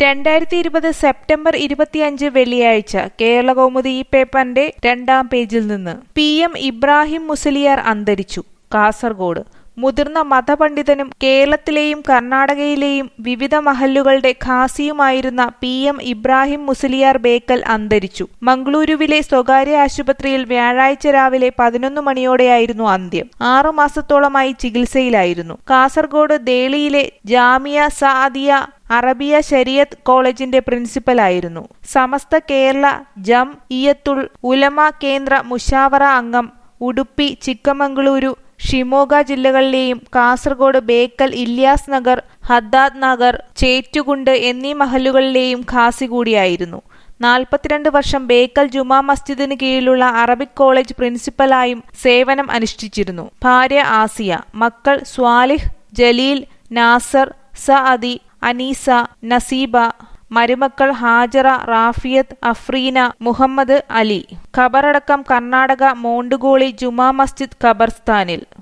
രണ്ടായിരത്തി ഇരുപത് സെപ്റ്റംബർ ഇരുപത്തിയഞ്ച് വെള്ളിയാഴ്ച കേരളകൗമുദി ഈ പേപ്പറിന്റെ രണ്ടാം പേജിൽ നിന്ന് പി എം ഇബ്രാഹിം മുസലിയാർ അന്തരിച്ചു കാസർഗോഡ് മുതിർന്ന മതപണ്ഡിതനും കേരളത്തിലെയും കർണാടകയിലെയും വിവിധ മഹല്ലുകളുടെ ഖാസിയുമായിരുന്ന പി എം ഇബ്രാഹിം മുസലിയാർ ബേക്കൽ അന്തരിച്ചു മംഗളൂരുവിലെ സ്വകാര്യ ആശുപത്രിയിൽ വ്യാഴാഴ്ച രാവിലെ പതിനൊന്ന് മണിയോടെയായിരുന്നു അന്ത്യം ആറു മാസത്തോളമായി ചികിത്സയിലായിരുന്നു കാസർഗോഡ് ദേളിയിലെ ജാമിയ സാദിയ അറബിയ ശരിയത്ത് കോളേജിന്റെ പ്രിൻസിപ്പലായിരുന്നു സമസ്ത കേരള ജം ഇയത്തുൾ ഉലമ കേന്ദ്ര മുഷാവറ അംഗം ഉടുപ്പി ചിക്കമംഗളൂരു ഷിമോഗ ജില്ലകളിലെയും കാസർഗോഡ് ബേക്കൽ ഇല്യാസ് നഗർ ഹദ്ദാദ് നഗർ ചേറ്റുകുണ്ട് എന്നീ മഹല്ലുകളിലെയും ഖാസി കൂടിയായിരുന്നു നാൽപ്പത്തിരണ്ട് വർഷം ബേക്കൽ ജുമാ മസ്ജിദിന് കീഴിലുള്ള അറബിക് കോളേജ് പ്രിൻസിപ്പലായും സേവനം അനുഷ്ഠിച്ചിരുന്നു ഭാര്യ ആസിയ മക്കൾ സ്വാലിഹ് ജലീൽ നാസർ സഅദി അനീസ നസീബ മരുമക്കൾ ഹാജറ റാഫിയത്ത് അഫ്രീന മുഹമ്മദ് അലി ഖബറടക്കം കർണാടക മോണ്ടുഗോളി ജുമാ മസ്ജിദ് ഖബർസ്ഥാനിൽ